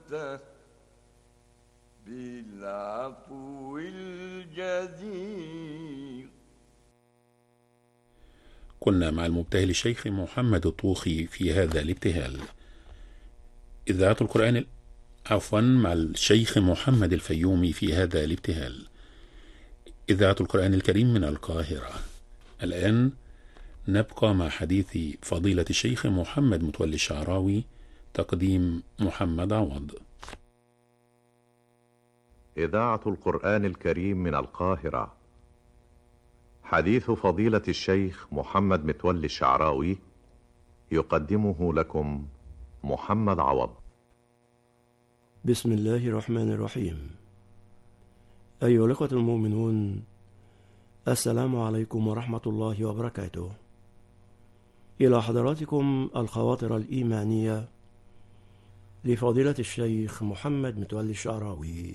أخذته بالعفو الجدير كنا مع المبتهل الشيخ محمد الطوخي في هذا الابتهال إذاعة القرآن ال- عفوا مع الشيخ محمد الفيومي في هذا الابتهال إذاعة القرآن الكريم من القاهرة الآن نبقى مع حديث فضيلة الشيخ محمد متولي الشعراوي تقديم محمد عوض إذاعة القرآن الكريم من القاهرة حديث فضيلة الشيخ محمد متولي الشعراوي يقدمه لكم محمد عوض بسم الله الرحمن الرحيم أيها الأخوة المؤمنون السلام عليكم ورحمة الله وبركاته إلى حضراتكم الخواطر الإيمانية لفضيلة الشيخ محمد متولي الشعراوي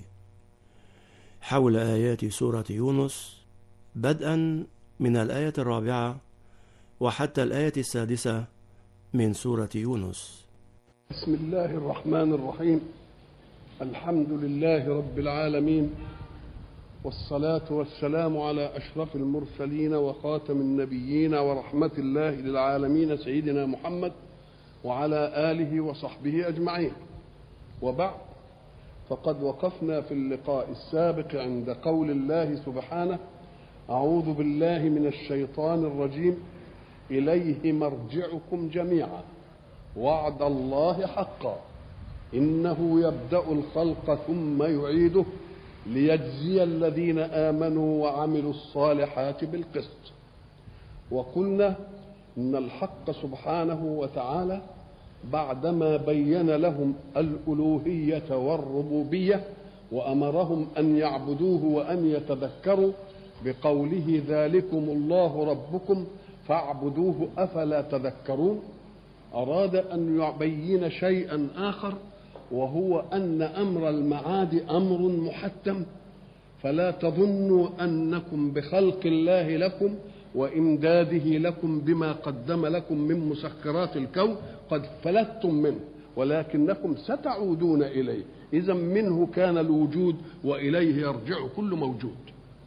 حول آيات سورة يونس بدءا من الآية الرابعة وحتى الآية السادسة من سورة يونس بسم الله الرحمن الرحيم الحمد لله رب العالمين والصلاة والسلام على أشرف المرسلين وخاتم النبيين ورحمة الله للعالمين سيدنا محمد وعلى آله وصحبه أجمعين وبعد فقد وقفنا في اللقاء السابق عند قول الله سبحانه أعوذ بالله من الشيطان الرجيم إليه مرجعكم جميعا وعد الله حقا انه يبدا الخلق ثم يعيده ليجزي الذين امنوا وعملوا الصالحات بالقسط وقلنا ان الحق سبحانه وتعالى بعدما بين لهم الالوهيه والربوبيه وامرهم ان يعبدوه وان يتذكروا بقوله ذلكم الله ربكم فاعبدوه افلا تذكرون أراد أن يبين شيئا آخر وهو أن أمر المعاد أمر محتم فلا تظنوا أنكم بخلق الله لكم وإمداده لكم بما قدم لكم من مسخرات الكون قد فلتم منه ولكنكم ستعودون إليه إذا منه كان الوجود وإليه يرجع كل موجود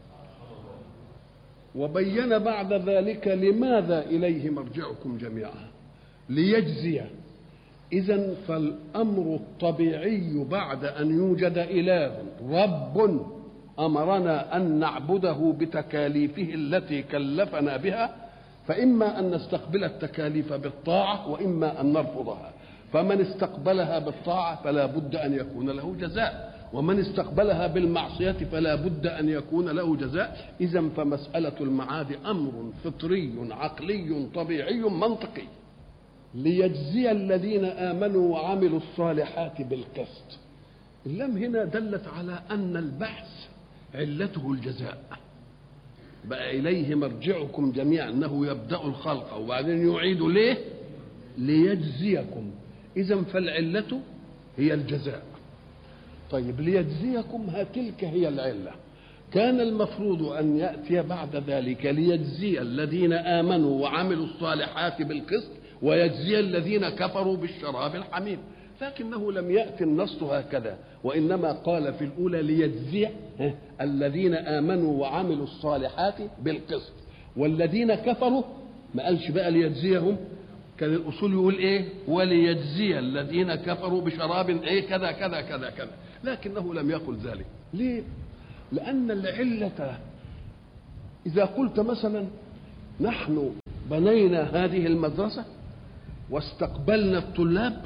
وبين بعد ذلك لماذا إليه مرجعكم جميعا ليجزي إذا فالأمر الطبيعي بعد أن يوجد إله رب أمرنا أن نعبده بتكاليفه التي كلفنا بها فإما أن نستقبل التكاليف بالطاعة وإما أن نرفضها فمن استقبلها بالطاعة فلا بد أن يكون له جزاء ومن استقبلها بالمعصية فلا بد أن يكون له جزاء إذا فمسألة المعاد أمر فطري عقلي طبيعي منطقي ليجزي الذين امنوا وعملوا الصالحات بالقسط اللام هنا دلت على ان البحث علته الجزاء بقى اليه مرجعكم جميعا انه يبدا الخلق وبعدين يعيد ليه ليجزيكم اذا فالعله هي الجزاء طيب ليجزيكم ها تلك هي العله كان المفروض ان ياتي بعد ذلك ليجزي الذين امنوا وعملوا الصالحات بالقسط ويجزي الذين كفروا بالشراب الحميم لكنه لم يأتي النص هكذا وإنما قال في الأولى ليجزي الذين آمنوا وعملوا الصالحات بالقسط والذين كفروا ما قالش بقى ليجزيهم كان الأصول يقول إيه وليجزي الذين كفروا بشراب إيه كذا كذا كذا كذا لكنه لم يقل ذلك ليه لأن العلة إذا قلت مثلا نحن بنينا هذه المدرسة واستقبلنا الطلاب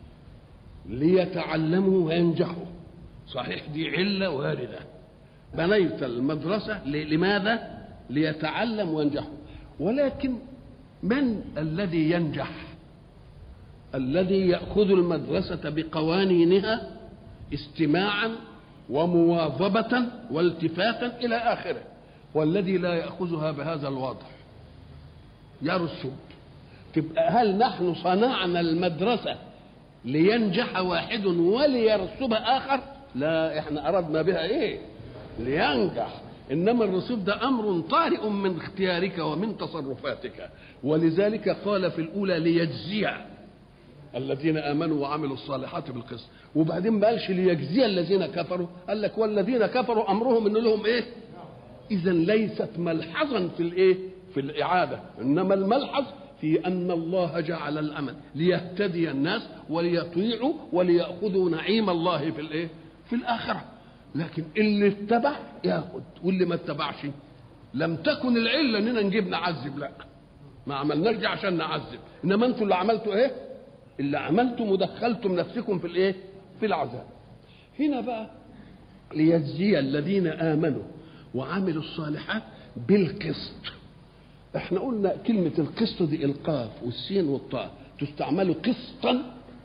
ليتعلموا وينجحوا صحيح دي علة واردة بنيت المدرسة لماذا؟ ليتعلم وينجحوا ولكن من الذي ينجح؟ الذي يأخذ المدرسة بقوانينها استماعا ومواظبة والتفاتا إلى آخره والذي لا يأخذها بهذا الوضع يرسب تبقى هل نحن صنعنا المدرسة لينجح واحد وليرسب آخر لا احنا أردنا بها ايه لينجح إنما الرسوب ده أمر طارئ من اختيارك ومن تصرفاتك ولذلك قال في الأولى ليجزي الذين امنوا وعملوا الصالحات بالقسط وبعدين ما قالش ليجزي الذين كفروا قال لك والذين كفروا امرهم ان لهم ايه اذا ليست ملحظا في الايه في الاعاده انما الملحظ في ان الله جعل الامل ليهتدي الناس وليطيعوا ولياخذوا نعيم الله في الايه في الاخره لكن اللي اتبع ياخذ واللي ما اتبعش لم تكن العله اننا نجيب نعذب لا ما عملناش دي عشان نعذب انما انتوا اللي عملتوا ايه اللي عملتم ودخلتم نفسكم في الايه في العذاب هنا بقى ليجزي الذين امنوا وعملوا الصالحات بالقسط احنا قلنا كلمة القسط دي القاف والسين والطاء تستعمل قسطا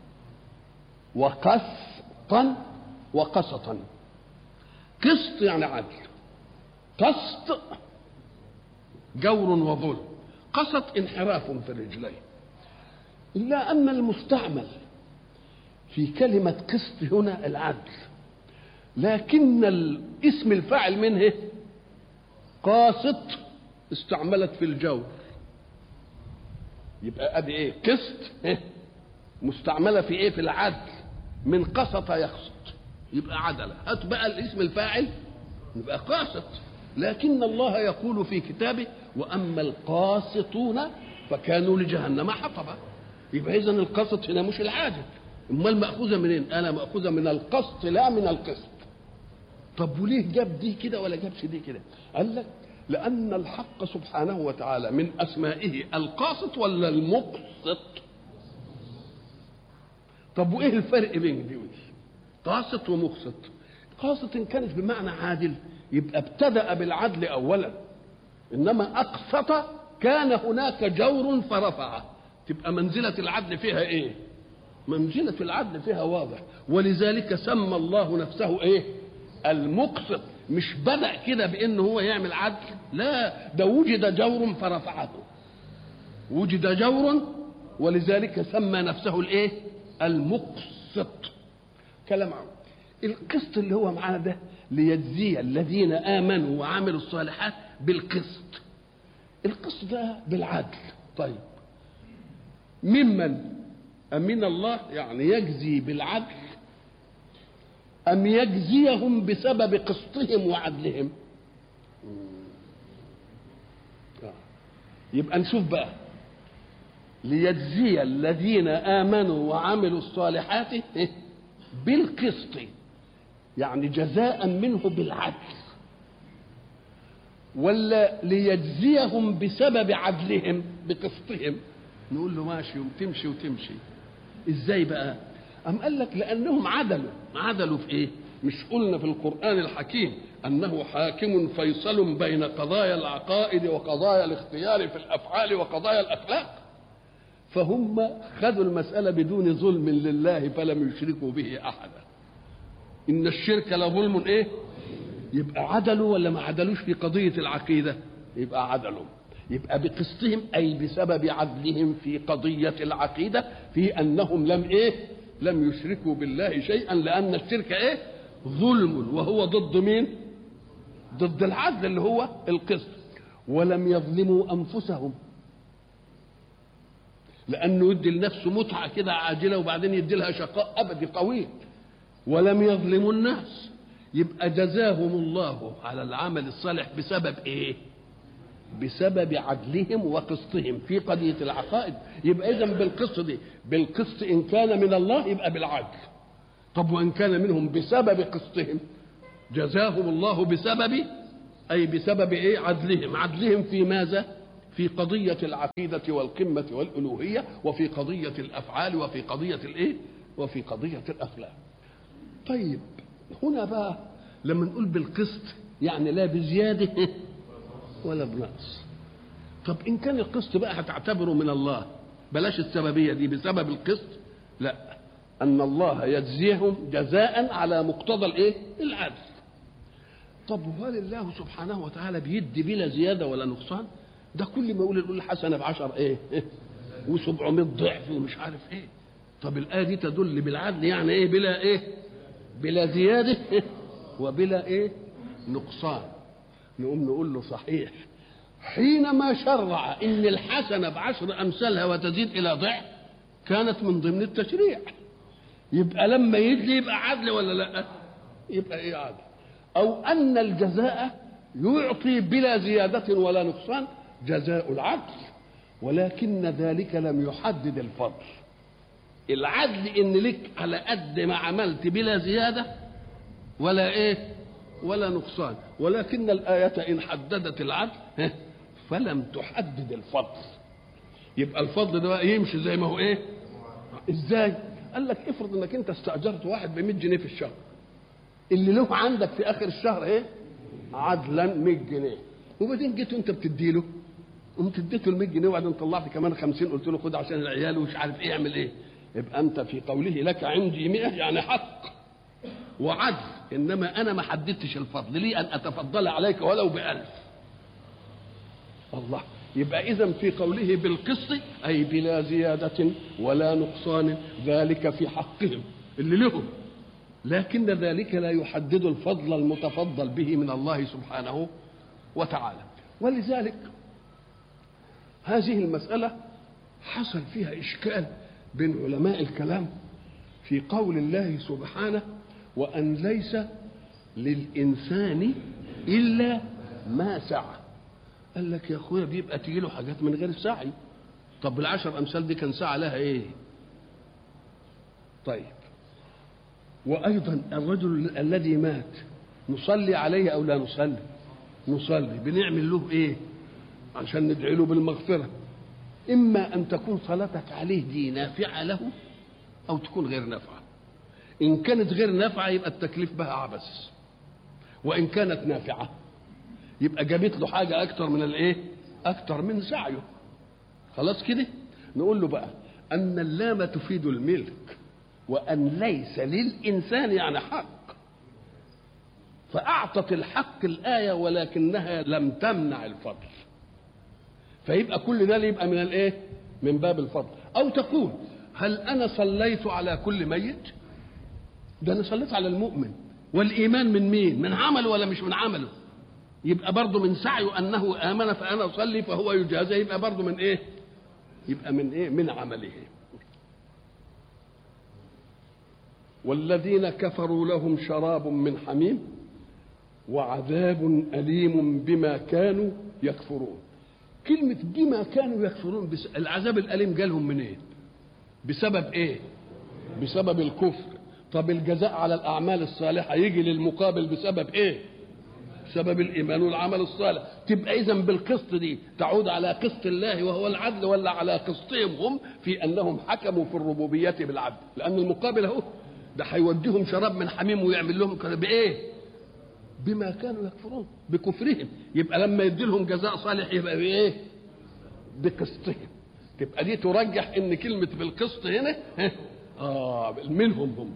وقسطا وقسطا قسط يعني عدل قسط جور وظلم قسط انحراف في الرجلين إلا أن المستعمل في كلمة قسط هنا العدل لكن اسم الفاعل منه قاسط استعملت في الجور يبقى ادي ايه قسط إيه؟ مستعمله في ايه في العدل من قسط يقسط يبقى عدله هات بقى الاسم الفاعل يبقى قاسط لكن الله يقول في كتابه واما القاسطون فكانوا لجهنم حطبا يبقى اذا القسط هنا مش العادل امال ماخوذه منين انا ماخوذه من القسط لا من القسط طب وليه جاب دي كده ولا جابش دي كده قال لك لأن الحق سبحانه وتعالى من أسمائه القاسط ولا المقسط طب وإيه الفرق بين دي ودي قاسط ومقسط قاسط إن كانت بمعنى عادل يبقى ابتدأ بالعدل أولا إنما أقسط كان هناك جور فرفع تبقى منزلة العدل فيها إيه منزلة العدل فيها واضح ولذلك سمى الله نفسه إيه المقسط مش بدأ كده بأن هو يعمل عدل لا ده وجد جور فرفعته وجد جور ولذلك سمى نفسه الايه المقسط كلام عم. القسط اللي هو معانا ده ليجزي الذين امنوا وعملوا الصالحات بالقسط القسط ده بالعدل طيب ممن أمن الله يعني يجزي بالعدل أم يجزيهم بسبب قسطهم وعدلهم يبقى نشوف بقى ليجزي الذين آمنوا وعملوا الصالحات بالقسط يعني جزاء منه بالعدل ولا ليجزيهم بسبب عدلهم بقسطهم نقول له ماشي وتمشي وتمشي ازاي بقى أم قال لك لأنهم عدلوا عدلوا في إيه مش قلنا في القرآن الحكيم أنه حاكم فيصل بين قضايا العقائد وقضايا الاختيار في الأفعال وقضايا الأخلاق فهم خذوا المسألة بدون ظلم لله فلم يشركوا به أحدا إن الشرك لظلم إيه يبقى عدلوا ولا ما عدلوش في قضية العقيدة يبقى عدلوا يبقى بقسطهم أي بسبب عدلهم في قضية العقيدة في أنهم لم إيه لم يشركوا بالله شيئا لأن الشرك إيه ظلم وهو ضد مين ضد العدل اللي هو القسط ولم يظلموا أنفسهم لأنه يدي لنفسه متعة كده عاجلة وبعدين يدي لها شقاء أبدي قوي ولم يظلموا الناس يبقى جزاهم الله على العمل الصالح بسبب ايه بسبب عدلهم وقسطهم في قضية العقائد يبقى إذا بالقسط دي بالقسط إن كان من الله يبقى بالعدل طب وإن كان منهم بسبب قسطهم جزاهم الله بسبب أي بسبب إيه عدلهم عدلهم في ماذا في قضية العقيدة والقمة والألوهية وفي قضية الأفعال وفي قضية الإيه وفي قضية الأخلاق طيب هنا بقى لما نقول بالقسط يعني لا بزيادة ولا بنقص طب إن كان القسط بقى هتعتبره من الله بلاش السببية دي بسبب القسط لا أن الله يجزيهم جزاء على مقتضى الإيه العدل طب وهل الله سبحانه وتعالى بيدي بلا زيادة ولا نقصان ده كل ما يقول يقول الحسنة بعشر إيه, إيه؟ و700 ضعف ومش عارف إيه طب الآية دي تدل بالعدل يعني إيه بلا إيه بلا زيادة وبلا إيه نقصان نقوم نقول له صحيح حينما شرع ان الحسنه بعشر امثالها وتزيد الى ضعف كانت من ضمن التشريع يبقى لما يدلي يبقى عدل ولا لا يبقى ايه عدل او ان الجزاء يعطي بلا زيادة ولا نقصان جزاء العدل ولكن ذلك لم يحدد الفضل العدل ان لك على قد ما عملت بلا زيادة ولا ايه ولا نقصان ولكن الآية إن حددت العدل فلم تحدد الفضل يبقى الفضل ده يمشي زي ما هو ايه ازاي قال لك افرض انك انت استاجرت واحد ب 100 جنيه في الشهر اللي له عندك في اخر الشهر ايه عدلا 100 جنيه وبعدين جيت وانت بتديله قمت اديته ال 100 جنيه وبعدين طلعت كمان 50 قلت له خد عشان العيال ومش عارف ايه اعمل ايه يبقى انت في قوله لك عندي 100 يعني حق وعدل انما انا ما حددتش الفضل لي ان اتفضل عليك ولو بألف الله يبقى اذا في قوله بالقسط اي بلا زياده ولا نقصان ذلك في حقهم اللي لهم لكن ذلك لا يحدد الفضل المتفضل به من الله سبحانه وتعالى ولذلك هذه المساله حصل فيها اشكال بين علماء الكلام في قول الله سبحانه وان ليس للانسان الا ما سعى قال لك يا اخويا بيبقى تيجي له حاجات من غير سعي طب العشر امثال دي كان سعى لها ايه طيب وايضا الرجل الذي مات نصلي عليه او لا نصلي نصلي بنعمل له ايه عشان ندعي له بالمغفره اما ان تكون صلاتك عليه دي نافعه له او تكون غير نافعه ان كانت غير نافعه يبقى التكليف بها عبث وان كانت نافعه يبقى جابت له حاجه اكتر من الايه اكتر من سعيه خلاص كده نقول له بقى ان اللام تفيد الملك وان ليس للانسان يعني حق فاعطت الحق الايه ولكنها لم تمنع الفضل فيبقى كل ده يبقى من الايه من باب الفضل او تقول هل انا صليت على كل ميت ده انا صليت على المؤمن والايمان من مين من عمله ولا مش من عمله يبقى برضه من سعيه انه امن فانا اصلي فهو يجازى يبقى برضه من ايه يبقى من ايه من عمله والذين كفروا لهم شراب من حميم وعذاب أليم بما كانوا يكفرون كلمة بما كانوا يكفرون بس العذاب الأليم جالهم منين إيه؟ بسبب ايه بسبب الكفر طب الجزاء على الأعمال الصالحة يجي للمقابل بسبب ايه بسبب الإيمان والعمل الصالح تبقى إذا بالقسط دي تعود على قسط الله وهو العدل ولا على قسطهم هم في أنهم حكموا في الربوبية بالعدل لأن المقابل أهو ده هيوديهم شراب من حميم ويعمل لهم كده بايه بما كانوا يكفرون بكفرهم يبقى لما يدي لهم جزاء صالح يبقى بايه بقسطهم تبقى دي ترجح ان كلمه بالقسط هنا اه منهم هم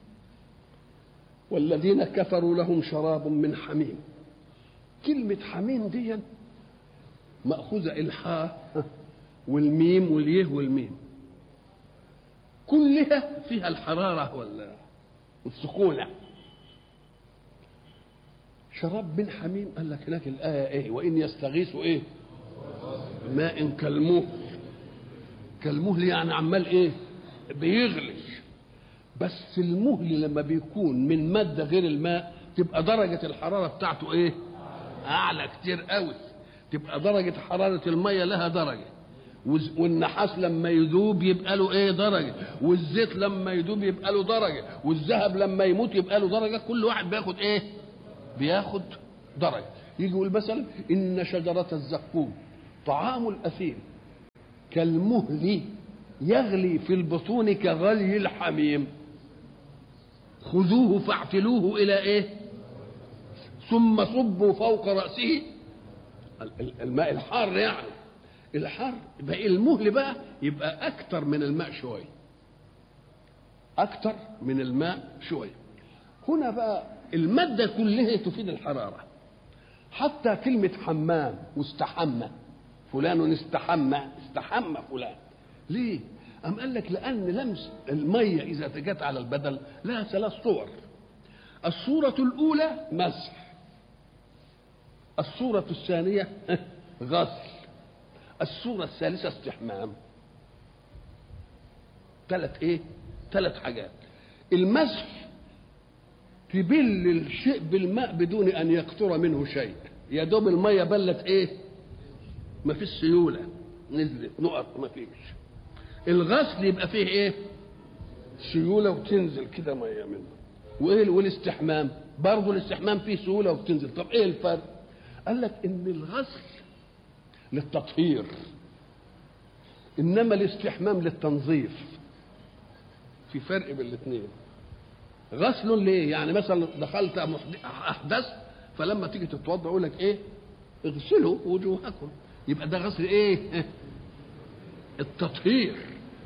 والذين كفروا لهم شراب من حميم كلمة حميم دي مأخوذة الحاء والميم واليه والميم كلها فيها الحرارة ولا السخونة شراب من حميم قال لك هناك الآية إيه وإن يستغيثوا إيه ماء كالمهل كالمهل يعني عمال إيه بيغلي بس المهل لما بيكون من مادة غير الماء تبقى درجة الحرارة بتاعته إيه أعلى كتير قوي تبقى درجة حرارة المية لها درجة والنحاس لما يذوب يبقى له ايه درجه والزيت لما يذوب يبقى له درجه والذهب لما يموت يبقى له درجه كل واحد بياخد ايه بياخد درجه يجي يقول مثلا ان شجره الزقوم طعام الاثيم كالمهل يغلي في البطون كغلي الحميم خذوه فاعتلوه الى ايه ثم صبوا فوق راسه الماء الحار يعني الحر يبقى المهل بقى يبقى اكتر من الماء شويه اكتر من الماء شويه هنا بقى الماده كلها تفيد الحراره حتى كلمه حمام واستحمى فلان استحمى استحمى فلان ليه أم قال لك لأن لمس المية إذا جت على البدل لها ثلاث صور الصورة الأولى مسح الصورة الثانية غسل الصورة الثالثة استحمام ثلاث ايه ثلاث حاجات المسح تبل الشيء بالماء بدون ان يقطر منه شيء يا دوب الميه بلت ايه ما فيش سيوله نزلت نقط ما فيش الغسل يبقى فيه ايه سيوله وتنزل كده ميه منه وايه والاستحمام برضه الاستحمام فيه سيوله وبتنزل طب ايه الفرق قال لك ان الغسل للتطهير انما الاستحمام للتنظيف في فرق بين الاثنين غسل ليه يعني مثلا دخلت احدث فلما تيجي تتوضا يقول لك ايه اغسلوا وجوهكم يبقى ده غسل ايه التطهير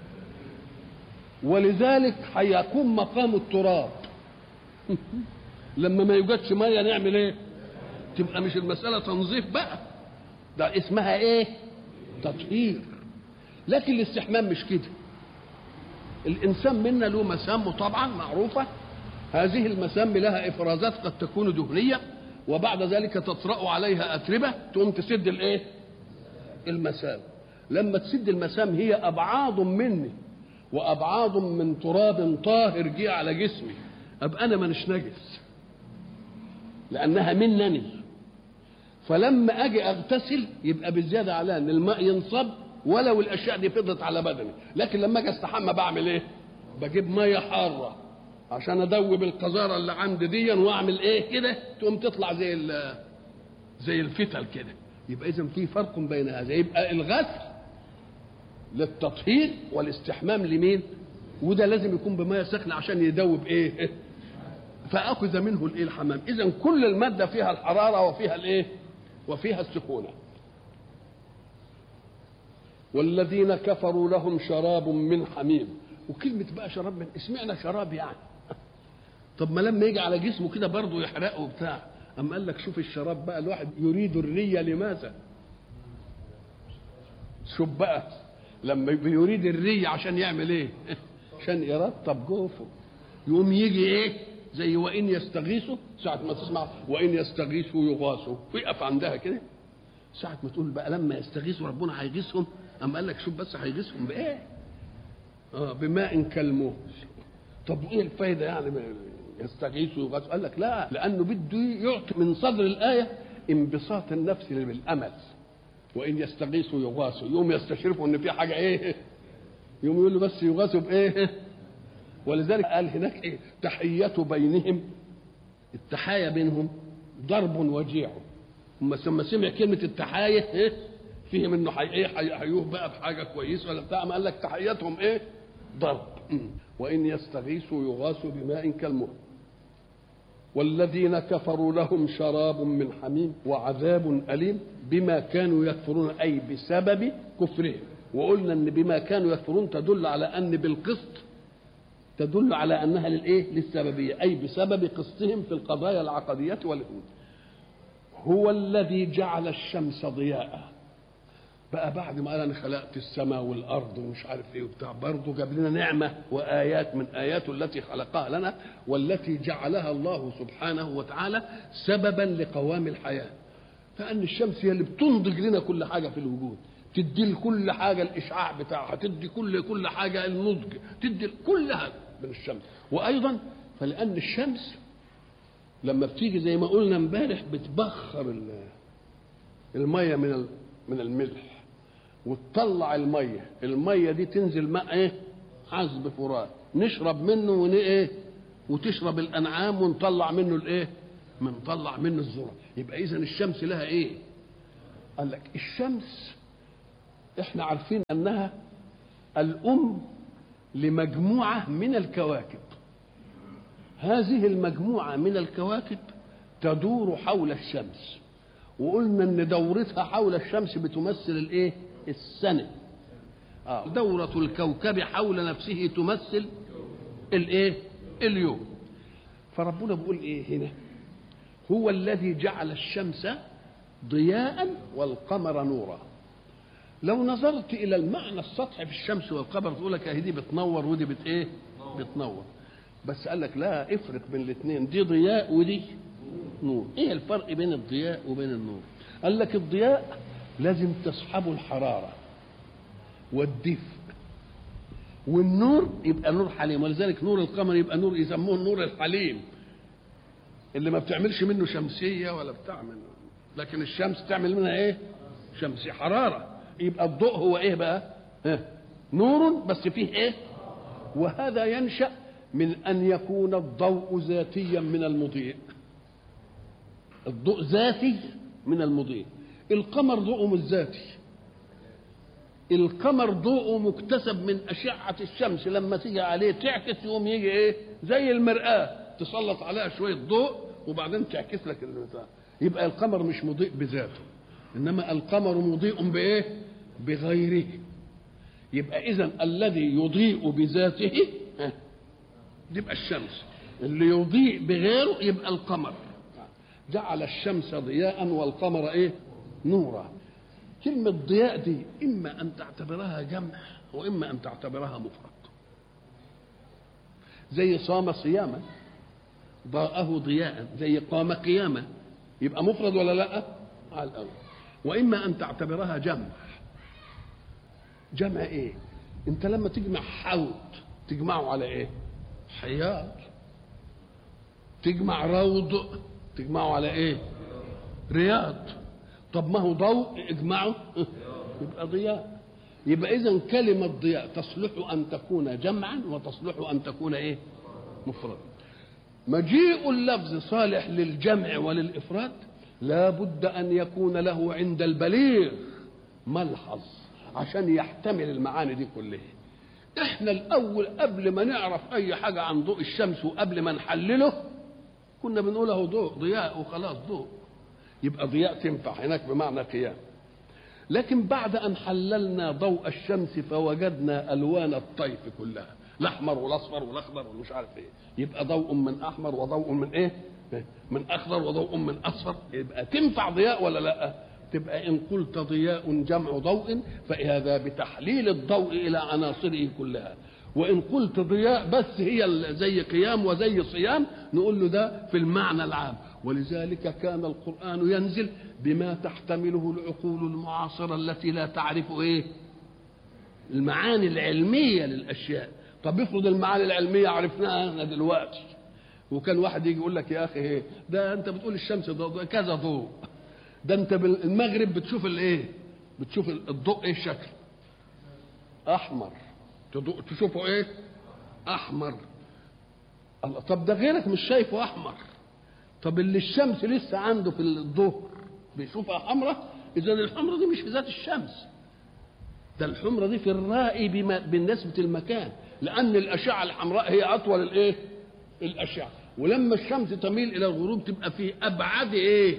ولذلك هيكون مقام التراب لما ما يوجدش ميه نعمل ايه تبقى مش المساله تنظيف بقى ده اسمها ايه تطهير لكن الاستحمام مش كده الانسان منا له مسامه طبعا معروفه هذه المسام لها افرازات قد تكون دهنيه وبعد ذلك تطرا عليها اتربه تقوم تسد الايه المسام لما تسد المسام هي ابعاض مني وابعاض من تراب طاهر جه على جسمي ابقى انا مانيش نجس لانها منني فلما اجي اغتسل يبقى بالزياده على ان الماء ينصب ولو الاشياء دي فضت على بدني لكن لما اجي استحمى بعمل ايه بجيب ميه حاره عشان ادوب القذاره اللي عندي دي واعمل ايه كده تقوم تطلع زي زي الفتل كده يبقى اذا في فرق بين هذا يبقى الغسل للتطهير والاستحمام لمين وده لازم يكون بميه سخنه عشان يدوب ايه فاخذ منه الايه الحمام اذا كل الماده فيها الحراره وفيها الايه وفيها السخونه والذين كفروا لهم شراب من حميم وكلمة بقى شراب من اسمعنا شراب يعني طب ما لما يجي على جسمه كده برضه يحرقه وبتاع أما قال لك شوف الشراب بقى الواحد يريد الرية لماذا؟ شوف بقى لما يريد الرية عشان يعمل ايه؟ عشان يرطب جوفه يقوم يجي ايه؟ زي وإن يستغيثوا ساعة ما تسمع وإن يستغيثوا يغاثوا ويقف عندها كده ساعة ما تقول بقى لما يستغيثوا ربنا هيغيثهم أما قال لك شوف بس هيغيثهم بإيه؟ آه بماء كالمهل طب ايه الفايده يعني يستغيث ويغاث قال لك لا لانه بده يعطي من صدر الايه انبساط النفس بالامل وان يستغيثوا يغاثوا يوم يستشرفوا ان في حاجه ايه يوم يقول له بس يغاثوا بايه ولذلك قال هناك ايه تحيه بينهم التحايا بينهم ضرب وجيع ثم ثم سمع كلمه التحايا ايه فيهم انه حي ايه هيحيوه بقى بحاجه كويسه ولا بتاع ما قال لك تحيتهم ايه ضرب وإن يستغيثوا يغاثوا بماء كالمهل والذين كفروا لهم شراب من حميم وعذاب أليم بما كانوا يكفرون أي بسبب كفرهم وقلنا أن بما كانوا يكفرون تدل على أن بالقسط تدل على أنها للإيه؟ للسببية أي بسبب قسطهم في القضايا العقدية والهود هو الذي جعل الشمس ضياءً بقى بعد ما قال انا خلقت السماء والارض ومش عارف ايه وبتاع برضه جاب لنا نعمه وايات من اياته التي خلقها لنا والتي جعلها الله سبحانه وتعالى سببا لقوام الحياه فان الشمس هي اللي بتنضج لنا كل حاجه في الوجود تدي لكل حاجه الاشعاع بتاعها تدي كل كل حاجه النضج تدي كلها من الشمس وايضا فلان الشمس لما بتيجي زي ما قلنا امبارح بتبخر الميه من من الملح وتطلع الميه الميه دي تنزل ماء ايه عذب فرات نشرب منه ون ايه وتشرب الانعام ونطلع منه الايه بنطلع منه الذره يبقى اذا الشمس لها ايه قال لك الشمس احنا عارفين انها الام لمجموعه من الكواكب هذه المجموعه من الكواكب تدور حول الشمس وقلنا ان دورتها حول الشمس بتمثل الايه السنه آه. دورة الكوكب حول نفسه تمثل الايه اليوم فربنا بيقول ايه هنا هو الذي جعل الشمس ضياء والقمر نورا لو نظرت الى المعنى السطحي في الشمس والقمر تقول لك اهي دي بتنور ودي بت ايه بتنور بس قال لك لا افرق بين الاثنين دي ضياء ودي نور ايه الفرق بين الضياء وبين النور قال لك الضياء لازم تصحبه الحراره والدفء والنور يبقى نور حليم ولذلك نور القمر يبقى نور يسموه النور الحليم اللي ما بتعملش منه شمسيه ولا بتعمل لكن الشمس تعمل منها ايه شمسيه حراره يبقى الضوء هو ايه بقى ها؟ نور بس فيه ايه وهذا ينشا من ان يكون الضوء ذاتيا من المضيء الضوء ذاتي من المضيء القمر ضوءه مش ذاتي القمر ضوءه مكتسب من أشعة الشمس لما تيجي عليه تعكس يقوم يجي إيه زي المرآة تسلط عليها شوية ضوء وبعدين تعكس لك البتاع يبقى القمر مش مضيء بذاته إنما القمر مضيء بإيه بغيره يبقى إذا الذي يضيء بذاته ها، يبقى الشمس اللي يضيء بغيره يبقى القمر جعل الشمس ضياء والقمر ايه نورا كلمة ضياء دي إما أن تعتبرها جمع وإما أن تعتبرها مفرد زي صام صياما ضاءه ضياء زي قام قياما يبقى مفرد ولا لا على الأول وإما أن تعتبرها جمع جمع إيه أنت لما تجمع حوض تجمعه على إيه حياض تجمع روض تجمعه على ايه رياض طب ما هو ضوء اجمعه يبقى ضياء يبقى اذا كلمه ضياء تصلح ان تكون جمعا وتصلح ان تكون ايه مفردا مجيء اللفظ صالح للجمع وللافراد لا بد ان يكون له عند البليغ ملحظ عشان يحتمل المعاني دي كلها احنا الاول قبل ما نعرف اي حاجه عن ضوء الشمس وقبل ما نحلله كنا بنقول له ضوء ضياء وخلاص ضوء يبقى ضياء تنفع هناك بمعنى قيام لكن بعد ان حللنا ضوء الشمس فوجدنا الوان الطيف كلها الاحمر والاصفر والاخضر ومش عارف ايه يبقى ضوء من احمر وضوء من ايه من اخضر وضوء من اصفر يبقى تنفع ضياء ولا لا تبقى ان قلت ضياء جمع ضوء فهذا بتحليل الضوء الى عناصره كلها وان قلت ضياء بس هي زي قيام وزي صيام نقول له ده في المعنى العام ولذلك كان القران ينزل بما تحتمله العقول المعاصره التي لا تعرف ايه المعاني العلميه للاشياء طب افرض المعاني العلميه عرفناها احنا دلوقتي وكان واحد يجي يقول لك يا اخي ايه ده انت بتقول الشمس ضوء كذا ضوء ده انت بالمغرب بتشوف الايه بتشوف الضوء ايه الشكل احمر تشوفه ايه احمر الله طب ده غيرك مش شايفه احمر طب اللي الشمس لسه عنده في الظهر بيشوفها حمراء اذا الحمراء دي مش في ذات الشمس ده الحمراء دي في الرائي بما بالنسبة المكان لأن الأشعة الحمراء هي أطول الإيه؟ الأشعة ولما الشمس تميل إلى الغروب تبقى في أبعد إيه؟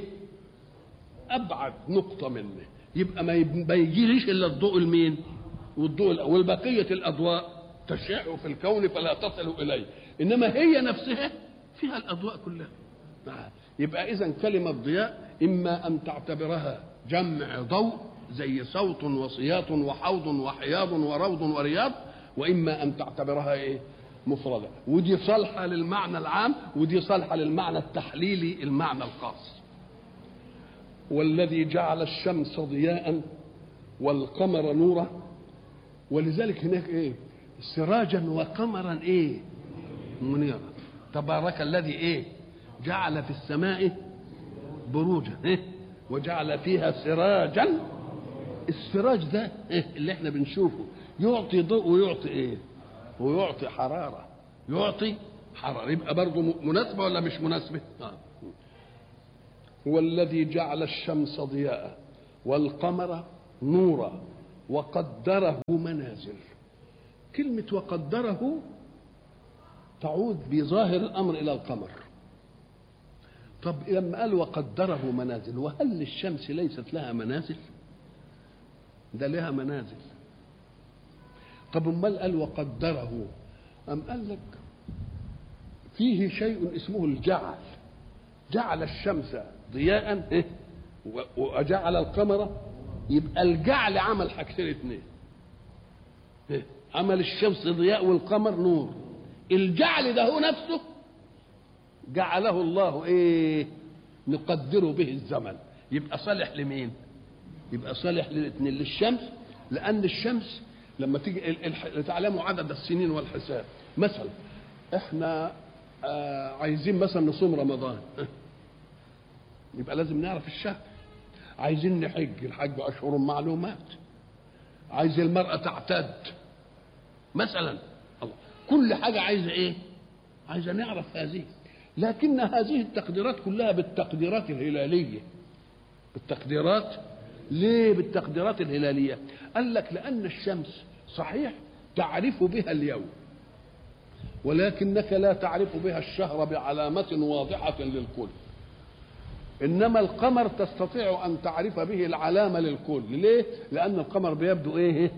أبعد نقطة منه يبقى ما يجيليش إلا الضوء المين؟ والضوء والبقية الأضواء تشع في الكون فلا تصل إليه إنما هي نفسها فيها الأضواء كلها يبقى إذا كلمة ضياء إما أن تعتبرها جمع ضوء زي صوت وصياط وحوض وحياض وروض ورياض وإما أن تعتبرها إيه مفردة ودي صالحة للمعنى العام ودي صالحة للمعنى التحليلي المعنى الخاص والذي جعل الشمس ضياء والقمر نورا ولذلك هناك ايه سراجا وقمرا ايه منيرا تبارك الذي ايه جعل في السماء بروجا إيه؟ وجعل فيها سراجا السراج ده إيه اللي احنا بنشوفه يعطي ضوء ويعطي ايه ويعطي حرارة يعطي حرارة يبقى برضه مناسبة ولا مش مناسبة آه. هو الذي جعل الشمس ضياء والقمر نورا وقدره منازل كلمة وقدره تعود بظاهر الأمر إلى القمر طب لما قال وقدره منازل وهل الشمس ليست لها منازل ده لها منازل طب امال قال وقدره أم قال لك فيه شيء اسمه الجعل جعل الشمس ضياء إيه؟ وجعل القمر يبقى الجعل عمل حاجتين اتنين إيه؟ عمل الشمس ضياء والقمر نور الجعل ده هو نفسه جعله الله ايه نقدر به الزمن يبقى صالح لمين يبقى صالح للاثنين للشمس لان الشمس لما تيجي ال- ال- تعلموا عدد السنين والحساب مثلا احنا آه عايزين مثلا نصوم رمضان يبقى لازم نعرف الشهر عايزين نحج الحج اشهر معلومات عايز المرأة تعتد مثلا الله كل حاجة عايزة ايه عايزة نعرف هذه لكن هذه التقديرات كلها بالتقديرات الهلالية بالتقديرات ليه بالتقديرات الهلالية قال لك لأن الشمس صحيح تعرف بها اليوم ولكنك لا تعرف بها الشهر بعلامة واضحة للكل انما القمر تستطيع ان تعرف به العلامه للكل ليه لان القمر بيبدو ايه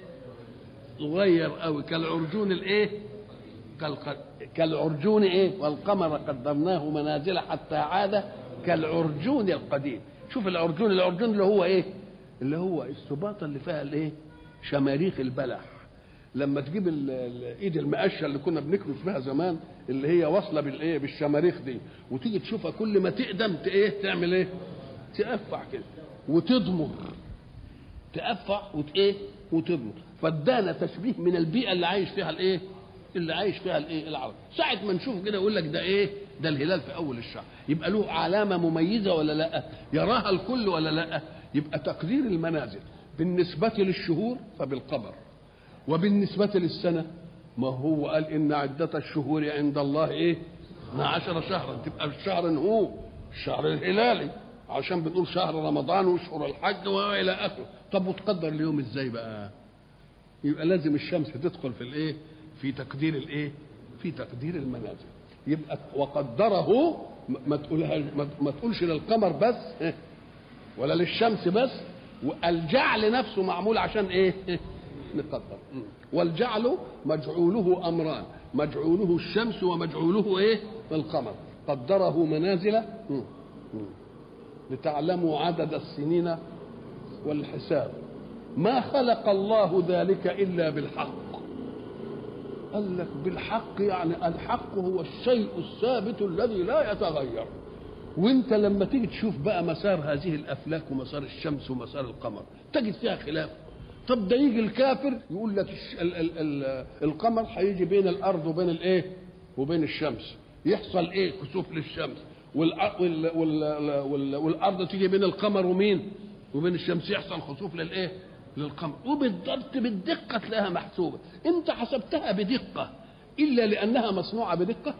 صغير قوي كالعرجون الايه كالق... كالعرجون ايه والقمر قدرناه منازل حتى عاد كالعرجون القديم شوف العرجون العرجون اللي هو ايه اللي هو السباطه اللي فيها الايه شماريخ البلح لما تجيب ال- ال- ايد المقشه اللي كنا بنكنس بها زمان اللي هي واصله بالايه بالشماريخ دي وتيجي تشوفها كل ما تقدم ت- ايه تعمل ايه تقفع كده وتضمر تقفع وت ايه وتضمر فادانا تشبيه من البيئه اللي عايش فيها الايه اللي عايش فيها الايه العرب ساعه ما نشوف كده يقول لك ده ايه ده الهلال في اول الشهر يبقى له علامه مميزه ولا لا يراها الكل ولا لا يبقى تقدير المنازل بالنسبه للشهور فبالقمر وبالنسبة للسنة ما هو قال إن عدة الشهور عند الله إيه؟ 12 شهرا تبقى الشهر هو الشهر الهلالي عشان بنقول شهر رمضان وشهر الحج والى اخره طب وتقدر اليوم ازاي بقى يبقى لازم الشمس تدخل في الايه في تقدير الايه في تقدير المنازل يبقى وقدره ما- ما تقولها ما- ما تقولش للقمر بس إيه؟ ولا للشمس بس والجعل نفسه معمول عشان ايه نقدر م. والجعل مجعوله امران مجعوله الشمس ومجعوله ايه القمر قدره منازل م. م. لتعلموا عدد السنين والحساب ما خلق الله ذلك الا بالحق قال لك بالحق يعني الحق هو الشيء الثابت الذي لا يتغير وانت لما تيجي تشوف بقى مسار هذه الافلاك ومسار الشمس ومسار القمر تجد فيها خلاف طب ده يجي الكافر يقول لك الش... ال... ال... ال... القمر هيجي بين الارض وبين الايه وبين الشمس يحصل ايه كسوف للشمس والأ... وال... وال... وال... والارض تيجي بين القمر ومين وبين الشمس يحصل خسوف للايه للقمر وبالضبط بالدقه تلاقيها محسوبه انت حسبتها بدقه الا لانها مصنوعه بدقه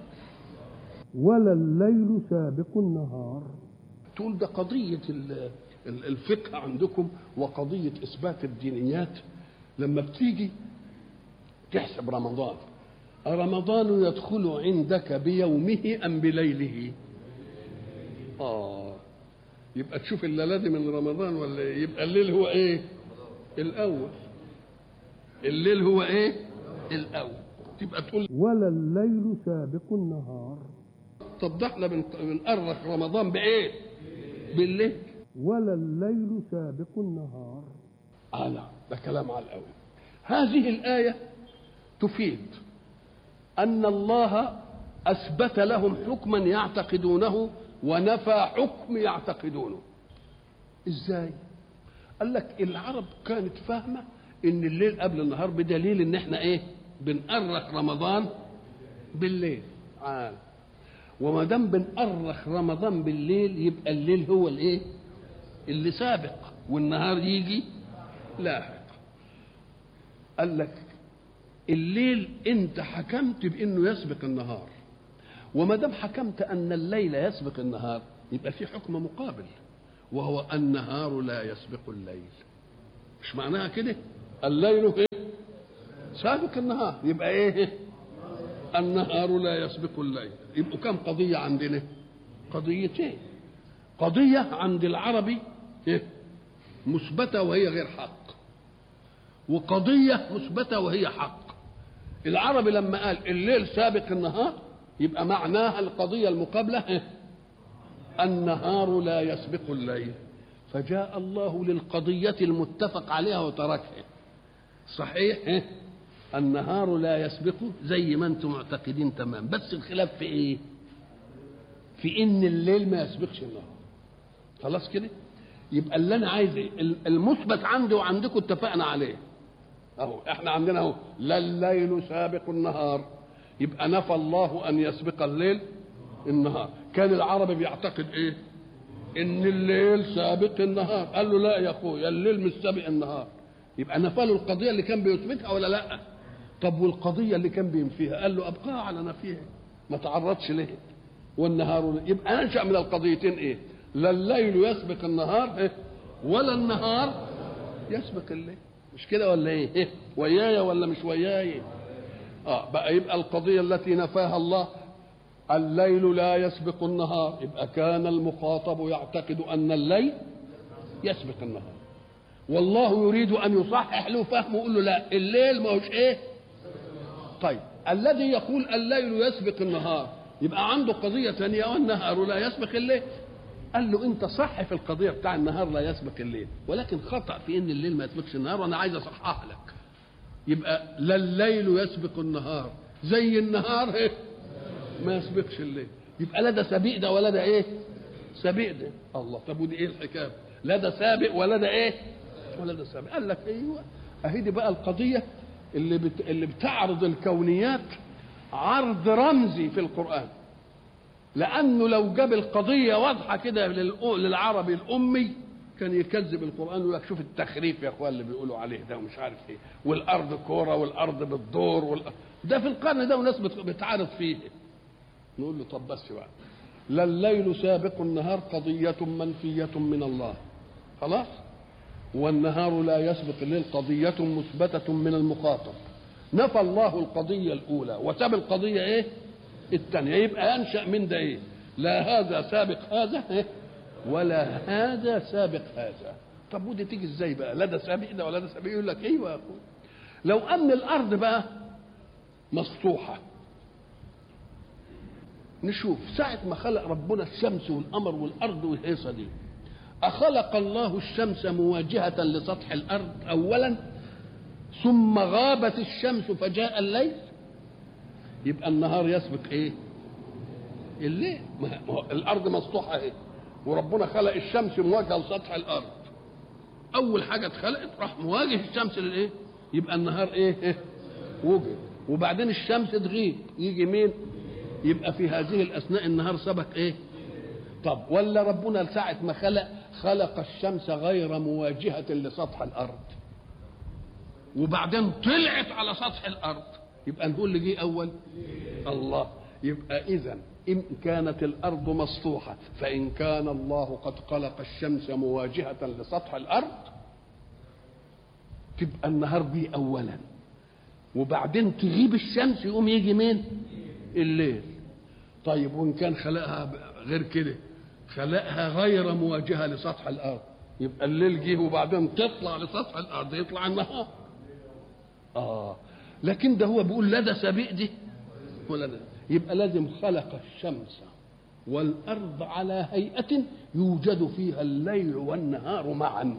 ولا الليل سابق النهار تقول ده قضية ال- ال- الفقه عندكم وقضية إثبات الدينيات لما بتيجي تحسب رمضان رمضان يدخل عندك بيومه أم بليله آه يبقى تشوف الليلة دي من رمضان ولا إيه؟ يبقى الليل هو إيه الأول الليل هو إيه الأول تبقى تقول ولا الليل سابق النهار طب ده احنا بن- بنأرخ رمضان بإيه بالليل ولا الليل سابق النهار آه لا ده كلام على الأول هذه الآية تفيد أن الله أثبت لهم حكما يعتقدونه ونفى حكم يعتقدونه إزاي؟ قال لك العرب كانت فاهمة إن الليل قبل النهار بدليل إن إحنا إيه؟ بنأرخ رمضان بالليل عال وما دام بنأرخ رمضان بالليل يبقى الليل هو الإيه؟ اللي سابق والنهار يجي لاحق قال لك الليل انت حكمت بانه يسبق النهار وما دام حكمت ان الليل يسبق النهار يبقى في حكم مقابل وهو النهار لا يسبق الليل مش معناها كده الليل ايه سابق النهار يبقى ايه النهار لا يسبق الليل يبقوا كم قضيه عندنا قضيتين قضيه عند العربي ايه مثبته وهي غير حق وقضيه مثبته وهي حق العربي لما قال الليل سابق النهار يبقى معناها القضيه المقابله إيه؟ النهار لا يسبق الليل فجاء الله للقضيه المتفق عليها وتركها صحيح إيه؟ النهار لا يسبق زي ما انتم معتقدين تمام بس الخلاف في ايه في ان الليل ما يسبقش النهار خلاص كده يبقى اللي انا عايز إيه؟ المثبت عندي وعندكم اتفقنا عليه اهو احنا عندنا اهو لا الليل سابق النهار يبقى نفى الله ان يسبق الليل النهار كان العرب بيعتقد ايه ان الليل سابق النهار قال له لا يا اخويا الليل مش سابق النهار يبقى نفى له القضيه اللي كان بيثبتها ولا لا طب والقضيه اللي كان بينفيها قال له ابقاها على نفيها ما تعرضش ليه والنهار يبقى انشا من القضيتين ايه لا الليل يسبق النهار إيه؟ ولا النهار يسبق الليل مش كده ولا ايه إيه؟ ويايا ولا مش وياي اه بقى يبقى القضيه التي نفاها الله الليل لا يسبق النهار يبقى كان المخاطب يعتقد ان الليل يسبق النهار والله يريد ان يصحح له فهمه يقول له لا الليل ما هوش ايه طيب الذي يقول الليل يسبق النهار يبقى عنده قضية ثانية والنهار لا يسبق الليل قال له انت صح في القضية بتاع النهار لا يسبق الليل ولكن خطأ في ان الليل ما يسبقش النهار وانا عايز اصحح لك يبقى لا الليل يسبق النهار زي النهار ايه ما يسبقش الليل يبقى لا ده سبيق ده ولا ده ايه سبيق ده الله طب ودي ايه الحكايه لا ده سابق ولا ده ايه ولا ده سابق قال لك ايوه اهي دي بقى القضيه اللي بت... اللي بتعرض الكونيات عرض رمزي في القران لانه لو جاب القضيه واضحه كده للأ- للعربي الامي كان يكذب القران ويقول لك شوف التخريف يا اخوان اللي بيقولوا عليه ده ومش عارف ايه والارض كوره والارض بتدور وال... ده في القرن ده وناس بت- بتعارض فيه نقول له طب بس بقى لا الليل سابق النهار قضية منفية من الله خلاص والنهار لا يسبق الليل قضية مثبتة من المخاطب نفى الله القضية الأولى وساب القضية إيه؟ الثانية يبقى أنشأ من ده إيه؟ لا هذا سابق هذا إيه؟ ولا هذا سابق هذا طب ودي تيجي ازاي بقى لا ده سابق ده ولا ده سابق يقول لك ايوه يا اخويا لو ان الارض بقى مسطوحه نشوف ساعة ما خلق ربنا الشمس والقمر والأرض والهيصة دي أخلق الله الشمس مواجهة لسطح الأرض أولا ثم غابت الشمس فجاء الليل يبقى النهار يسبق إيه؟ الليل ما ما هو الأرض مسطوحة إيه؟ وربنا خلق الشمس مواجهة لسطح الأرض أول حاجة اتخلقت راح مواجه الشمس للإيه؟ يبقى النهار إيه؟ إيه؟ وجد وبعدين الشمس تغيب يجي مين؟ يبقى في هذه الاثناء النهار سبق ايه طب ولا ربنا ساعة ما خلق خلق الشمس غير مواجهة لسطح الأرض وبعدين طلعت على سطح الأرض يبقى نقول اللي جه أول الله يبقى إذا إن كانت الأرض مسطوحة فإن كان الله قد خلق الشمس مواجهة لسطح الأرض تبقى النهار جه أولا وبعدين تغيب الشمس يقوم يجي مين الليل طيب وان كان خلقها ب- غير كده خلقها غير مواجهه لسطح الارض يبقى الليل جه وبعدين تطلع لسطح الارض يطلع النهار اه لكن ده هو بيقول لا ده سبيق دي ولا ده يبقى لازم خلق الشمس والارض على هيئه يوجد فيها الليل والنهار معا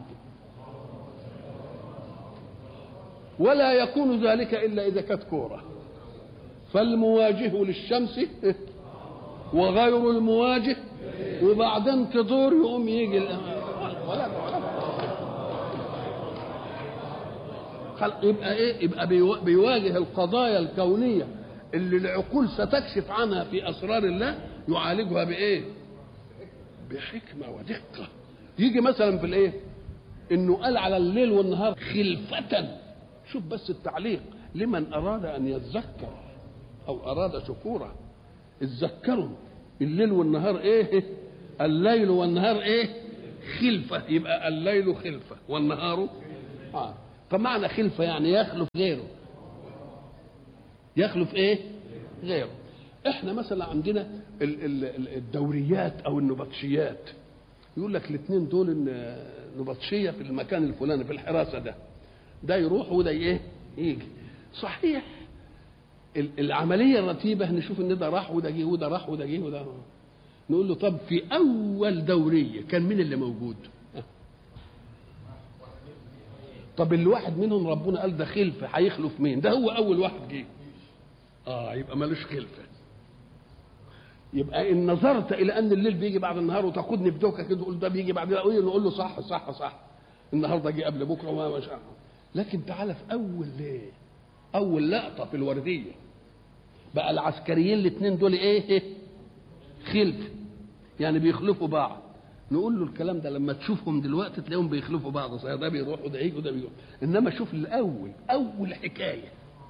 ولا يكون ذلك الا اذا كانت كوره فالمواجه للشمس وغير المواجه وبعدين تدور يقوم يجي ال- ولا خل- يبقى ايه يبقى بيوا- بيواجه القضايا الكونيه اللي العقول ستكشف عنها في اسرار الله يعالجها بايه بحكمه ودقه يجي مثلا في الايه انه قال على الليل والنهار خلفه شوف بس التعليق لمن اراد ان يتذكر او اراد شكورا اتذكروا الليل والنهار ايه الليل والنهار ايه خلفه يبقى الليل خلفه والنهار اه طب معنى خلفه يعني يخلف غيره يخلف ايه غيره احنا مثلا عندنا ال- ال- ال- الدوريات او النبطشيات يقول لك الاثنين دول إن نبطشيه في المكان الفلاني في الحراسه ده ده يروح وده ايه يجي صحيح ال- العمليه الرتيبه نشوف ان ده راح وده جه وده راح وده جه وده نقول له طب في اول دوريه كان مين اللي موجود طب الواحد منهم ربنا قال ده خلفه هيخلف مين ده هو اول واحد جه اه يبقى ملوش خلفه يبقى ان نظرت الى ان الليل بيجي بعد النهار وتاخدني بدوكه كده تقول ده بيجي بعد نقول له صح صح صح النهارده جه قبل بكره وما مش عارف. لكن تعالى في اول ليه اول لقطه في الورديه بقى العسكريين الاثنين دول ايه خلف يعني بيخلفوا بعض نقول له الكلام ده لما تشوفهم دلوقتي تلاقيهم بيخلفوا بعض صحيح ده بيروح وده يجي وده بيروح انما شوف الاول اول حكايه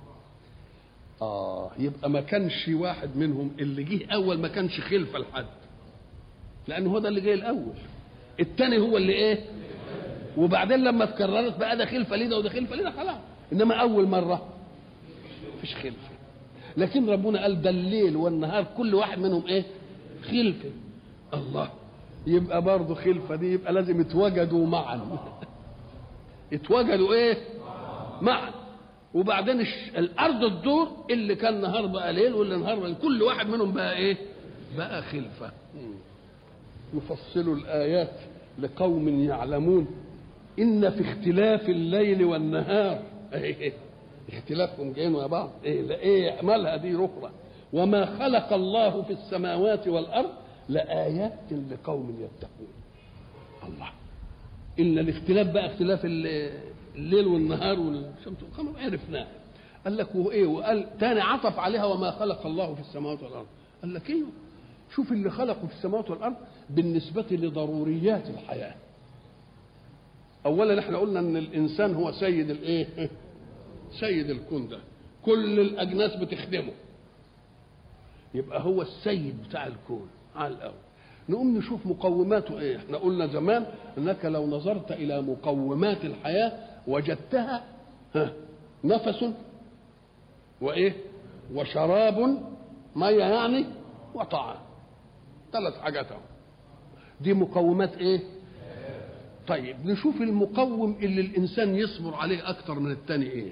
اه يبقى ما كانش واحد منهم اللي جه اول ما كانش خلفه لحد لان هو ده اللي جاي الاول الثاني هو اللي ايه وبعدين لما اتكررت بقى ده خلفه ليه ده وده خلفه ليه ده خلاص انما اول مره مفيش خلفه لكن ربنا قال ده الليل والنهار كل واحد منهم ايه خلفه الله يبقى برضه خلفه دي يبقى لازم يتوجدوا معا يتوجدوا ايه معا وبعدين الش- الارض تدور اللي كان نهار بقى ليل واللي نهار بقى كل واحد منهم بقى ايه بقى خلفه يفصل الايات لقوم يعلمون ان في اختلاف الليل والنهار إيه اختلافهم جايين مع بعض ايه لا ايه مالها دي ركرة وما خلق الله في السماوات والارض لآيات لقوم يتقون الله ان الاختلاف بقى اختلاف ال- الليل والنهار والشمس والقمر عرفناه قال لك وايه وقال تاني عطف عليها وما خلق الله في السماوات والارض قال لك ايوه شوف اللي خلقه في السماوات والارض بالنسبه لضروريات الحياه اولا احنا قلنا ان الانسان هو سيد الايه سيد الكون ده كل الاجناس بتخدمه يبقى هو السيد بتاع الكون على الاول نقوم نشوف مقوماته ايه احنا قلنا زمان انك لو نظرت الى مقومات الحياه وجدتها ها نفس وايه وشراب ميه يعني وطعام ثلاث حاجات اهو دي مقومات ايه طيب نشوف المقوم اللي الانسان يصبر عليه اكتر من التاني ايه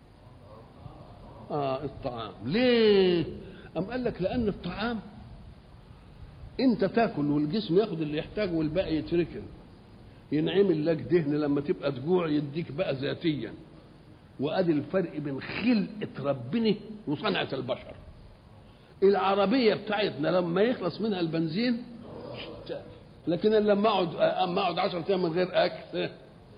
اه الطعام ليه ام قال لك لان الطعام انت تاكل والجسم ياخد اللي يحتاجه والباقي يتركن ينعمل لك دهن لما تبقى تجوع يديك بقى ذاتيا وادي الفرق بين خلقه ربنا وصنعه البشر العربيه بتاعتنا لما يخلص منها البنزين اشتغل. لكن أنا لما اقعد اما اقعد 10 ايام من غير اكل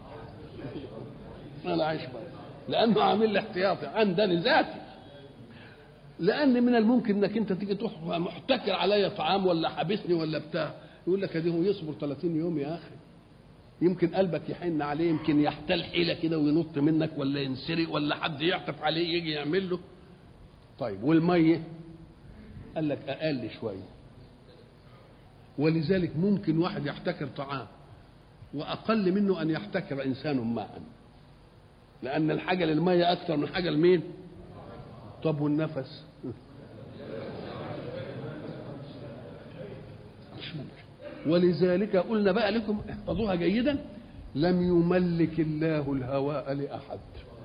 انا عايش بقى لانه عامل لي احتياطي عندني ذاتي لان من الممكن انك انت تيجي تروح محتكر عليا طعام ولا حابسني ولا بتاع يقول لك ادي هو يصبر 30 يوم يا اخي يمكن قلبك يحن عليه يمكن يحتال حيله كده وينط منك ولا ينسرق ولا حد يعطف عليه يجي يعمل له طيب والميه قال لك اقل شويه ولذلك ممكن واحد يحتكر طعام واقل منه ان يحتكر انسان ماء لان الحاجه للميه اكثر من حاجه لمين طب والنفس مش ممكن ولذلك قلنا بقى لكم احفظوها جيدا لم يملك الله الهواء لاحد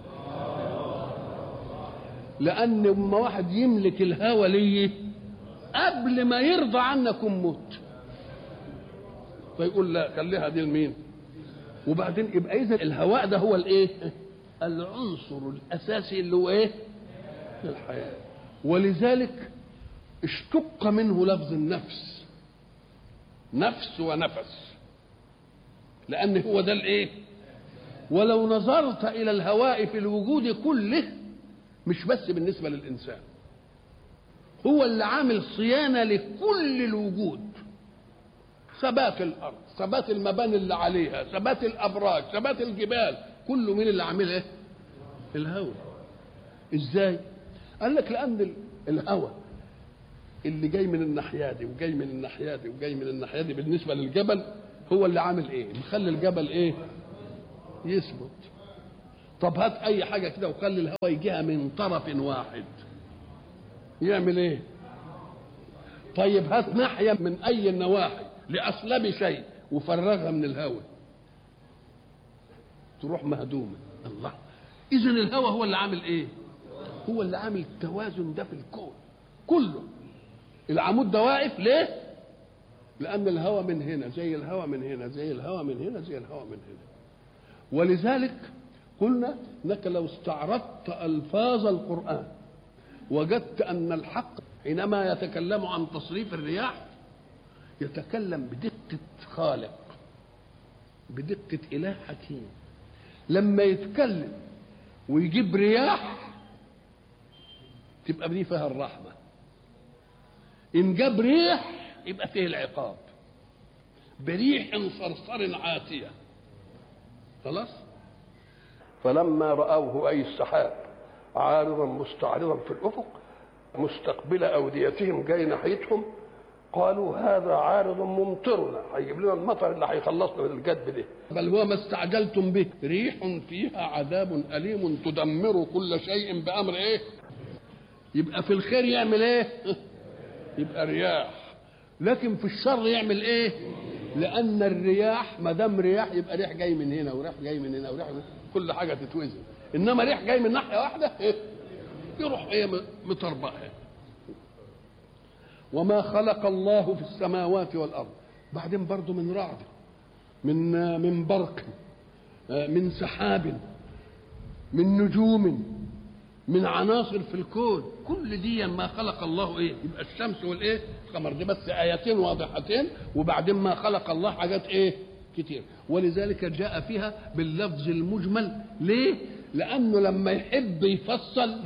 لان اما واحد يملك الهوى ليه قبل ما يرضى عنكم موت فيقول لا خليها دي لمين وبعدين يبقى اذا الهواء ده هو الايه العنصر الاساسي اللي هو ايه الحياه ولذلك اشتق منه لفظ النفس نفس ونفس لان هو ده الايه ولو نظرت الى الهواء في الوجود كله مش بس بالنسبه للانسان هو اللي عامل صيانه لكل الوجود ثبات الارض ثبات المباني اللي عليها ثبات الابراج ثبات الجبال كله مين اللي عاملها ايه الهواء ازاي قال لك لان ال- الهواء اللي جاي من الناحيه دي وجاي من الناحيه دي وجاي من الناحيه دي بالنسبه للجبل هو اللي عامل ايه مخلي الجبل ايه يثبت طب هات اي حاجه كده وخلي الهواء يجيها من طرف واحد يعمل ايه طيب هات ناحيه من اي النواحي لاصلب شيء وفرغها من الهواء تروح مهدومه الله اذا الهواء هو اللي عامل ايه هو اللي عامل التوازن ده في الكون كله العمود ده واقف ليه لان الهواء من هنا زي الهواء من هنا زي الهواء من هنا زي الهواء من هنا ولذلك قلنا انك لو استعرضت الفاظ القران وجدت ان الحق حينما يتكلم عن تصريف الرياح يتكلم بدقه خالق بدقه اله حكيم لما يتكلم ويجيب رياح تبقى دي فيها الرحمة إن جاب ريح يبقى فيه العقاب بريح صرصر عاتية خلاص فلما رأوه أي السحاب عارضا مستعرضا في الأفق مستقبل أوديتهم جاي ناحيتهم قالوا هذا عارض ممطرنا هيجيب لنا المطر اللي هيخلصنا من الجدب ده بل هو ما استعجلتم به ريح فيها عذاب أليم تدمر كل شيء بأمر إيه يبقى في الخير يعمل إيه يبقى رياح لكن في الشر يعمل إيه لأن الرياح ما دام رياح يبقى ريح جاي من هنا وريح جاي من هنا وريح من هنا. كل حاجة تتوزن إنما ريح جاي من ناحية واحدة إيه؟ يروح إيه مطربقها وما خلق الله في السماوات والارض بعدين برضه من رعد من من برق من سحاب من نجوم من عناصر في الكون كل دي ما خلق الله ايه يبقى الشمس والايه القمر دي بس ايتين واضحتين وبعدين ما خلق الله حاجات ايه كتير ولذلك جاء فيها باللفظ المجمل ليه لانه لما يحب يفصل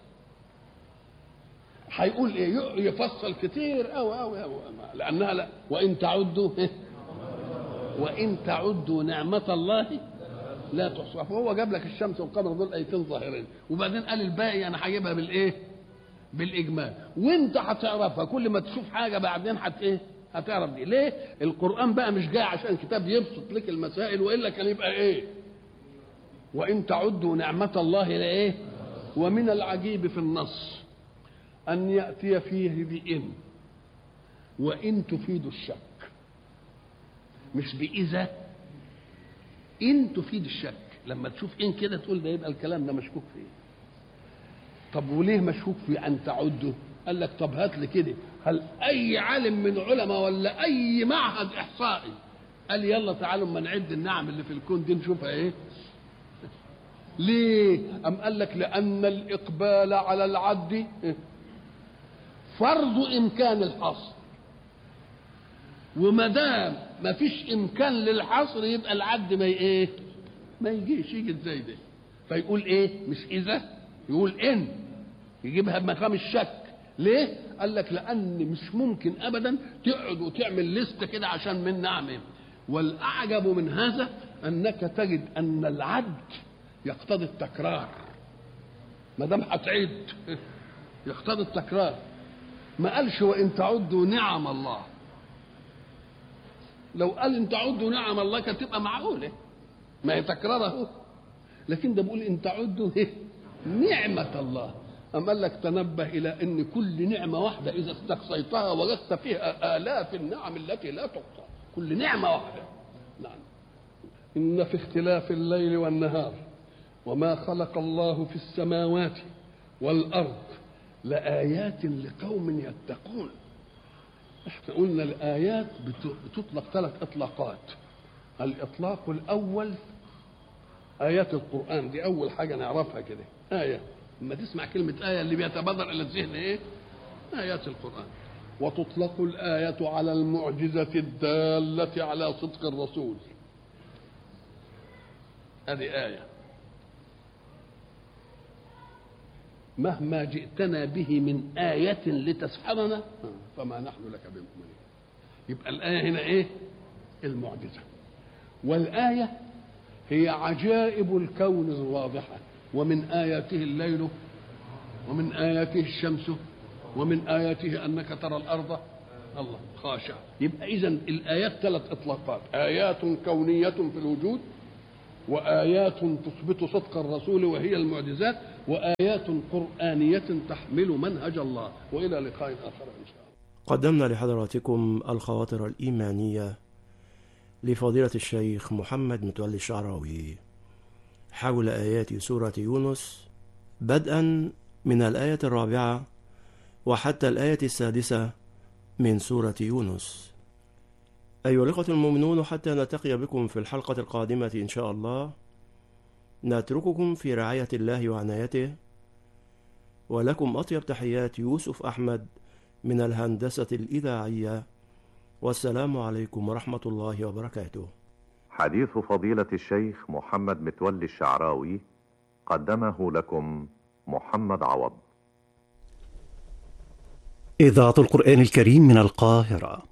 هيقول ايه يفصل كتير أو أو أو لانها لا وان تعدوا وان تعدوا نعمه الله لا تحصوها فهو جاب لك الشمس والقمر دول ايتين ظاهرين وبعدين قال الباقي انا هجيبها بالايه بالاجمال وانت هتعرفها كل ما تشوف حاجه بعدين هت ايه هتعرف دي ليه القران بقى مش جاي عشان كتاب يبسط لك المسائل والا كان يبقى ايه وان تعدوا نعمه الله لايه ومن العجيب في النص أن يأتي فيه بإن وإن تفيد الشك مش بإذا إن تفيد الشك لما تشوف إن كده تقول ده يبقى الكلام ده مشكوك فيه طب وليه مشكوك في أن تعده قال لك طب هات لي كده هل أي عالم من علماء ولا أي معهد إحصائي قال يلا تعالوا اما نعد النعم اللي في الكون دي نشوفها إيه ليه أم قال لك لأن الإقبال على العد فرض امكان الحصر وما دام ما فيش امكان للحصر يبقى العد ما ايه ما يجيش يجي ازاي ده فيقول ايه مش اذا يقول ان يجيبها بمقام الشك ليه قال لك لان مش ممكن ابدا تقعد وتعمل لسته كده عشان من نعمه والاعجب من هذا انك تجد ان العد يقتضي التكرار ما دام هتعد يقتضي التكرار ما قالش وان تعدوا نعم الله لو قال ان تعدوا نعم الله كانت تبقى معقوله ما هي تكراره لكن ده بيقول ان تعدوا نعمة الله أم قال لك تنبه إلى أن كل نعمة واحدة إذا استقصيتها وجدت فيها آلاف النعم التي لا تحصى كل نعمة واحدة نعم إن في اختلاف الليل والنهار وما خلق الله في السماوات والأرض لآيات لقوم يتقون احنا قلنا الآيات بتطلق ثلاث إطلاقات الإطلاق الأول آيات القرآن دي أول حاجة نعرفها كده آية لما تسمع كلمة آية اللي بيتبادر إلى الذهن إيه؟ آيات القرآن وتطلق الآية على المعجزة الدالة على صدق الرسول هذه آية مهما جئتنا به من آية لتسحرنا فما نحن لك بمؤمنين يبقى الآية هنا إيه؟ المعجزة والآية هي عجائب الكون الواضحة ومن آياته الليل ومن آياته الشمس ومن آياته أنك ترى الأرض الله خاشع يبقى إذا الآيات ثلاث إطلاقات آيات كونية في الوجود وآيات تثبت صدق الرسول وهي المعجزات وآيات قرآنية تحمل منهج الله وإلى لقاء آخر إن شاء الله قدمنا لحضراتكم الخواطر الإيمانية لفضيلة الشيخ محمد متولي الشعراوي حول آيات سورة يونس بدءا من الآية الرابعة وحتى الآية السادسة من سورة يونس أيها الأخوة المؤمنون حتى نلتقي بكم في الحلقة القادمة إن شاء الله نترككم في رعاية الله وعنايته ولكم أطيب تحيات يوسف أحمد من الهندسة الإذاعية والسلام عليكم ورحمة الله وبركاته حديث فضيلة الشيخ محمد متولي الشعراوي قدمه لكم محمد عوض إذاعة القرآن الكريم من القاهرة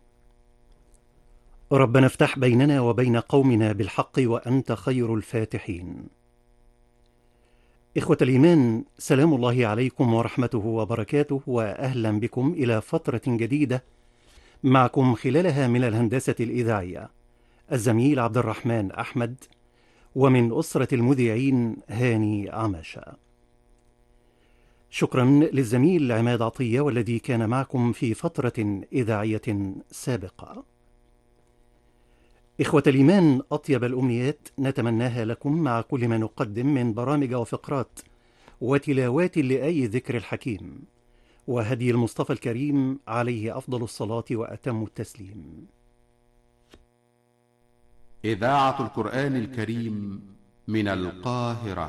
ربنا افتح بيننا وبين قومنا بالحق وأنت خير الفاتحين إخوة الإيمان سلام الله عليكم ورحمته وبركاته وأهلا بكم إلى فترة جديدة معكم خلالها من الهندسة الإذاعية الزميل عبد الرحمن أحمد ومن أسرة المذيعين هاني عماشة شكرا للزميل عماد عطية والذي كان معكم في فترة إذاعية سابقة إخوة الإيمان أطيب الأمنيات نتمناها لكم مع كل ما نقدم من برامج وفقرات وتلاوات لآي ذكر الحكيم وهدي المصطفى الكريم عليه أفضل الصلاة وأتم التسليم إذاعة القرآن الكريم من القاهرة